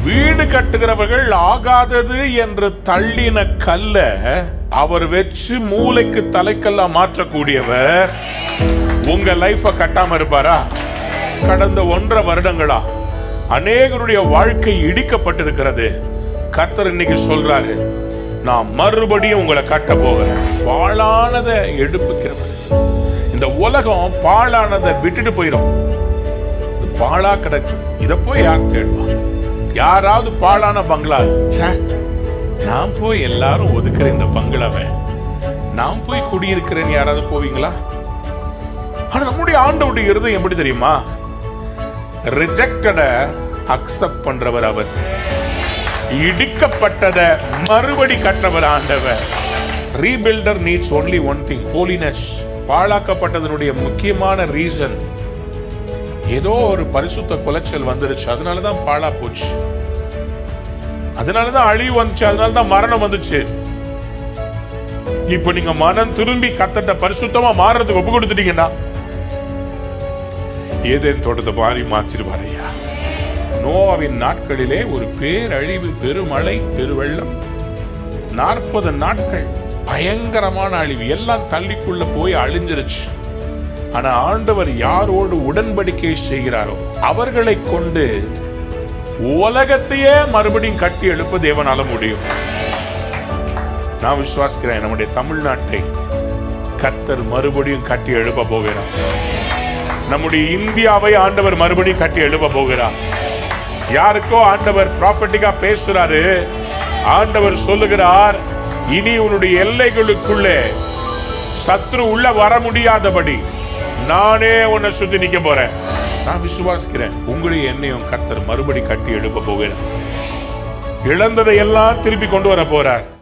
வீடு கட்டுகிறவர்கள் ஆகாதது என்று தள்ளின கல்ல அவர் வச்சு மூளைக்கு தலைக்கல்லா மாற்றக்கூடியவர் உங்க லைஃப கட்டாம இருப்பாரா கடந்த ஒன்றரை வருடங்களா அநேகருடைய வாழ்க்கை இடிக்கப்பட்டிருக்கிறது கர்த்தர் இன்னைக்கு சொல்றாரு நான் மறுபடியும் உங்களை கட்ட போகிறேன் பாழானதை எடுப்புக்கிறவர் இந்த உலகம் பாழானதை விட்டுட்டு போயிடும் இது பாழா கிடக்கு இத போய் யார் தேடுவா யாராவது பாழான பங்களா ச்சே, நான் போய் எல்லாரும் ஒதுக்குற இந்த பங்களாவை நான் போய் குடியிருக்கிறேன்னு யாராவது போவீங்களா ஆனா நம்முடைய ஆண்டவுடைய இருதயம் எப்படி தெரியுமா ரிஜெக்டட அக்செப்ட் பண்றவர் அவர் இடிக்கப்பட்டத மறுபடி கற்றவர் ஆண்டவர் rebuilder needs only one thing holiness பாழாக்கப்பட்டதனுடைய முக்கியமான ரீசன் ஏதோ ஒரு பரிசுத்த குலைச்சல் வந்துருச்சு அதனாலதான் பாழா போச்சு அதனாலதான் அழிவு வந்துச்சு அதனாலதான் மரணம் வந்துச்சு இப்ப நீங்க மனம் திரும்பி கத்தட்ட பரிசுத்தமா மாறுறதுக்கு ஒப்பு கொடுத்துட்டீங்கன்னா ஏதேன் தோட்டத்தை மாறி மாற்றிடுவார் ஐயா நோவாவின் நாட்களிலே ஒரு பேரழிவு பெருமழை பெருவெள்ளம் நாற்பது நாட்கள் பயங்கரமான அழிவு எல்லாம் தள்ளிக்குள்ள போய் அழிஞ்சிருச்சு ஆனா ஆண்டவர் யாரோடு உடன்படிக்கை செய்கிறாரோ அவர்களை கொண்டு உலகத்தையே மறுபடியும் கட்டி எழுப்ப தேவனால முடியும் நான் விசுவாசிக்கிறேன் நம்முடைய தமிழ்நாட்டை கர்த்தர் மறுபடியும் கட்டி எழுப்ப போகிறார் நம்முடைய இந்தியாவை ஆண்டவர் மறுபடியும் கட்டி எழுப்ப போகிறார் யாருக்கோ ஆண்டவர் ப்ராஃபட்டிக்கா பேசுறாரு ஆண்டவர் சொல்லுகிறார் இனி உன்னுடைய எல்லைகளுக்குள்ளே சத்ரு உள்ள வர முடியாதபடி நானே உன்னை சுத்தி நிக்க போறேன் நான் விசுவாசிக்கிறேன் உங்களையும் என்னையும் கர்த்தர் மறுபடி கட்டி எழுப்ப போகிறார் இழந்ததை எல்லாம் திருப்பி கொண்டு வர போறார்